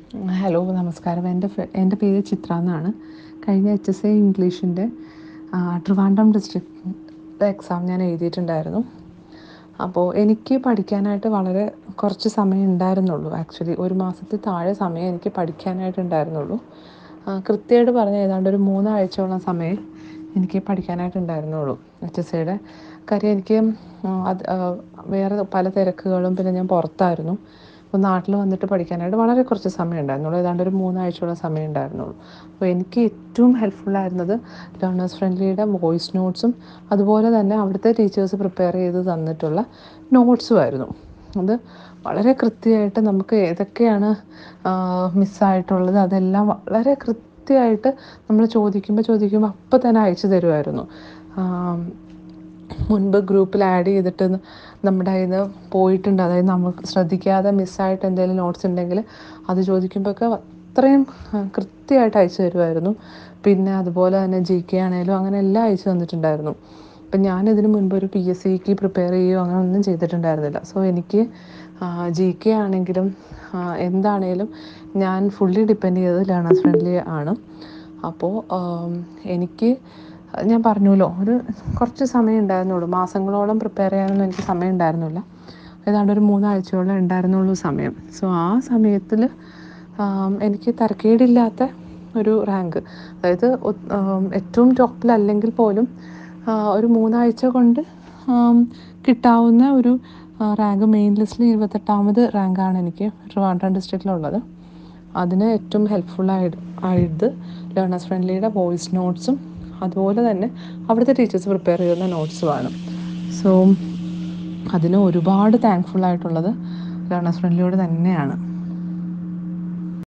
hello നമസ്കാരം എൻ്റെ ഫ്ര- എൻ്റെ പേര് ചിത്ര എന്നാണ് കഴിഞ്ഞ എച്ച് എസ് എ ഇംഗ്ലീഷിൻ്റെ ട്രിവാൻഡ്രം ഡിസ്ട്രിക്ട് എക്സാം ഞാൻ എഴുതിയിട്ടുണ്ടായിരുന്നു അപ്പോൾ എനിക്ക് പഠിക്കാനായിട്ട് വളരെ കുറച്ച് സമയം ഉണ്ടായിരുന്നുള്ളൂ ആക്ച്വലി ഒരു മാസത്തിൽ താഴെ സമയം എനിക്ക് പഠിക്കാനായിട്ട് ഉണ്ടായിരുന്നുള്ളൂ ആ, കൃത്യമായിട്ട് പറഞ്ഞാൽ ഏതാണ്ട് ഒരു മൂന്നാഴ്ചയോളം സമയം എനിക്ക് പഠിക്കാനായിട്ട് ഉണ്ടായിരുന്നുള്ളൂ എച്ച് എസ് എയുടെ കാര്യം എനിക്ക് ആ, അത് ആ, വേറെ പല തിരക്കുകളും പിന്നെ ഞാൻ പുറത്തായിരുന്നു അപ്പോൾ നാട്ടിൽ വന്നിട്ട് പഠിക്കാനായിട്ട് വളരെ കുറച്ച് സമയം ഉണ്ടായിരുന്നുള്ളൂ ഏതാണ്ട് ഒരു മൂന്നാഴ്ചയോളം സമയം ഉണ്ടായിരുന്നുള്ളൂ അപ്പോൾ എനിക്ക് ഏറ്റവും ഹെൽപ്ഫുൾ ആയിരുന്നത് ലേണേഴ്സ് ഫ്രണ്ട്ലിയുടെ വോയിസ് നോട്ട്സും അതുപോലെ തന്നെ അവിടുത്തെ ടീച്ചേഴ്സ് പ്രിപ്പയർ ചെയ്ത് തന്നിട്ടുള്ള നോട്ട്സും ആയിരുന്നു അത് വളരെ കൃത്യമായിട്ട് നമുക്ക് ഏതൊക്കെയാണ് മിസ്സായിട്ടുള്ളത് അതെല്ലാം വളരെ കൃത്യമായിട്ട് നമ്മൾ ചോദിക്കുമ്പോൾ ചോദിക്കുമ്പോൾ അപ്പം തന്നെ അയച്ചു തരുമായിരുന്നു ആം, മുൻപ് ഗ്രൂപ്പിൽ ആഡ് ചെയ്തിട്ട് ന- നമ്മുടെ കയ്യിൽ നിന്ന് പോയിട്ടുണ്ട് അതായത് നമുക്ക് ശ്രദ്ധിക്കാതെ മിസ്സായിട്ട് എന്തെങ്കിലും നോട്ട്സ് ഉണ്ടെങ്കിൽ അത് ചോദിക്കുമ്പോഴൊക്കെ അത്രയും ആ, കൃത്യമായിട്ട് അയച്ചു തരുമായിരുന്നു പിന്നെ അതുപോലെ തന്നെ ജി കെ ആണെങ്കിലും അങ്ങനെ എല്ലാം അയച്ചു തന്നിട്ടുണ്ടായിരുന്നു അപ്പം ഞാൻ ഇതിന് മുൻപ് ഒരു പി എസ് സിക്ക് പ്രിപ്പയർ ചെയ്യുകയോ അങ്ങനെ ഒന്നും ചെയ്തിട്ടുണ്ടായിരുന്നില്ല സോ എനിക്ക് ജി കെ ആണെങ്കിലും ആ, എന്താണേലും ഞാൻ ഫുള്ളി ഡിപ്പെൻഡ് ചെയ്തത് ലേണേഴ്സ് ഫ്രണ്ട്ലി ആണ് അപ്പോൾ ആം, എനിക്ക് ഞാൻ പറഞ്ഞല്ലോ ഒരു കുറച്ച് സമയം ഉണ്ടായിരുന്നുള്ളൂ മാസങ്ങളോളം പ്രിപ്പയർ ചെയ്യാനൊന്നും എനിക്ക് സമയം ഉണ്ടായിരുന്നില്ല ഏതാണ്ട് ഒരു മൂന്നാഴ്ചയോളം ഉണ്ടായിരുന്നുള്ളൂ സമയം സോ ആ സമയത്തിൽ എനിക്ക് തരക്കേടില്ലാത്ത ഒരു റാങ്ക് അതായത് ഒ- ആം, ഏറ്റവും ടോപ്പിലല്ലെങ്കിൽ പോലും ആ, ഒരു മൂന്നാഴ്ച കൊണ്ട് ആം, കിട്ടാവുന്ന ഒരു റാങ്ക് മെയിൻ ലിസ്റ്റിൽ ഇരുപത്തെട്ടാമത് റാങ്കാണ് എനിക്ക് ട്രിവാൻഡ്രം ഡിസ്ട്രിക്റ്റിലുള്ളത് അതിന് ഏറ്റവും ഹെൽപ്ഫുൾ ആയിട്ട് ആയത് ലേണേഴ്സ് ഫ്രണ്ട്ലിയുടെ വോയിസ് നോട്ട്സും അതുപോലെ തന്നെ അവിടുത്തെ ടീച്ചേഴ്സ് പ്രിപ്പയർ ചെയ്യുന്ന നോട്ട്സുമാണ് സോ അതിന് ഒരുപാട് താങ്ക്ഫുൾ ആയിട്ടുള്ളത് ലേണേഴ്സ് ഫ്രണ്ട്ലിയോട് തന്നെയാണ്